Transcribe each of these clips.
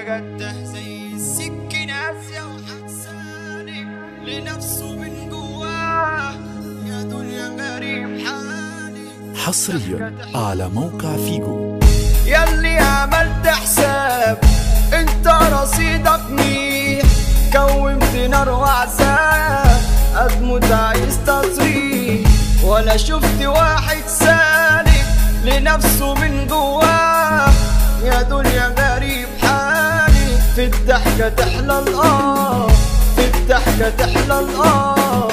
مستجدة زي السكين قاسية وحساني لنفسه من جواه يا دنيا غريب حالي حصريا على موقع فيجو ياللي عملت حساب انت رصيدك ميح كومت نار وعذاب ادمت عايز تصريح ولا شفت واحد سالك لنفسه من جواه يا دنيا غريب حالي في الضحكة تحلى الآه في الضحكة تحلى الآه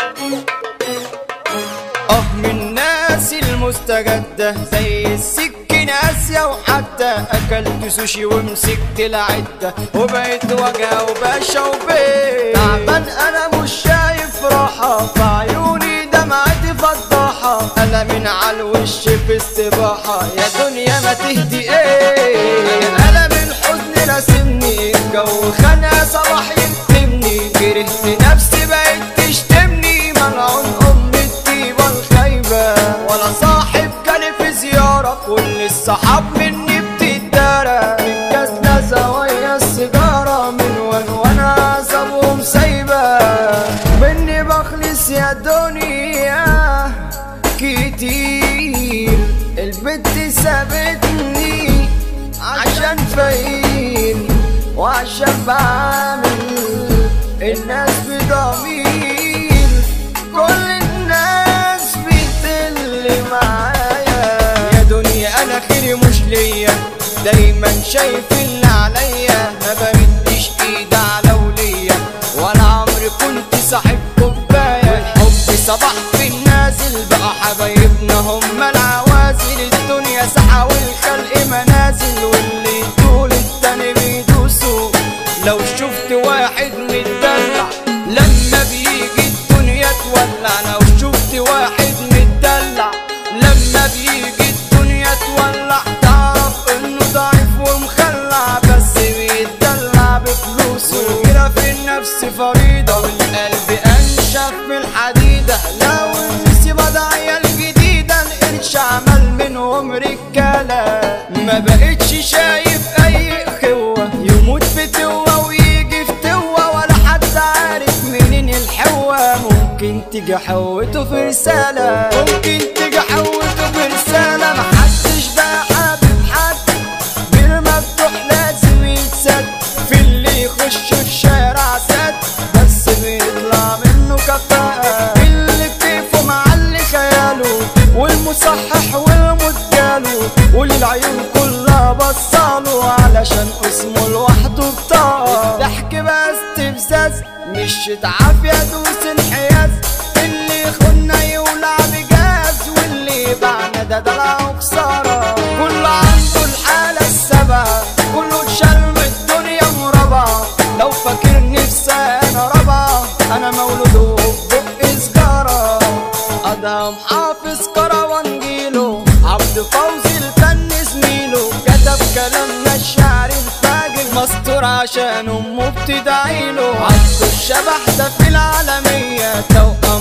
اه من الناس المستجدة زي السكين قاسية وحتى أكلت سوشي ومسكت العدة وبقيت وجع وباشا وبيت تعبان أنا مش شايف راحة في عيوني دمعتي فضاحة أنا من على الوش في استباحة يا دنيا ما تهدي ايه أنا من حزن راسمني الجو خانقة صباح يكتمني كرهت نفسي بقيت تشتمني ملعون أم الطيبة الخايبة ولا صاحب كان في زيارة كل الصحاب مني بتتدارى الكاسلة زوايا السيجارة من وين وانا عصبهم سايبة مني بخلص يا دنيا كتير البت سابتني عشان فقير وعشان بعمل الناس بضمير كل الناس بتل معايا يا دنيا انا خيري مش ليا دايما شايف اللي عليا ما بمدش ايد على وليا ولا عمري كنت صاحب كوبايه والحب صباح في النازل بقى حبايبنا هم العوازل الدنيا ساحه والخلق منازل واللي يطول التاني بيدوسوا لو شفت واحد متدلع لما بيجي الدنيا تولع لو شفت واحد متدلع لما بيجي الدنيا تولع تعرف انه ضعيف ومخلع بس بيتدلع بفلوسه والغيرة في النفس فريضة والقلب انشف من الحديدة لو النسي بدعية الجديدة القرش عمل منهم رجالة ما بقتش شايف اي اخوة يموت في توة ويجي في توة ولا حد عارف منين الحوة ممكن تيجي حوته في رسالة ممكن تيجي حوته في رسالة محدش بقى حابب حد بالمفتوح لازم يتسد في اللي يخش الشارع سد بس بيطلع منه كفاءة اللي كيفه معلي خياله والمصحح والمداله وللعيون كلها بصاله علشان اسمه لوحده بطاقة الضحك بقى استفزاز مش عافية دوس انحياز اللي يخنا يولع بجاز واللي باعنا ده دلع وخسارة كل عنده الحالة السبعة كله اتشال من الدنيا مربعة لو فاكرني في سنة رابعة أنا مولود وبق سجارة أدهم حافظ كروان جيله عبد فوزي الفن زميله كتب كلامنا الشعر الفاجر مستور عشان أمه بتدعيله عبد الشبح ده في العالمية توأم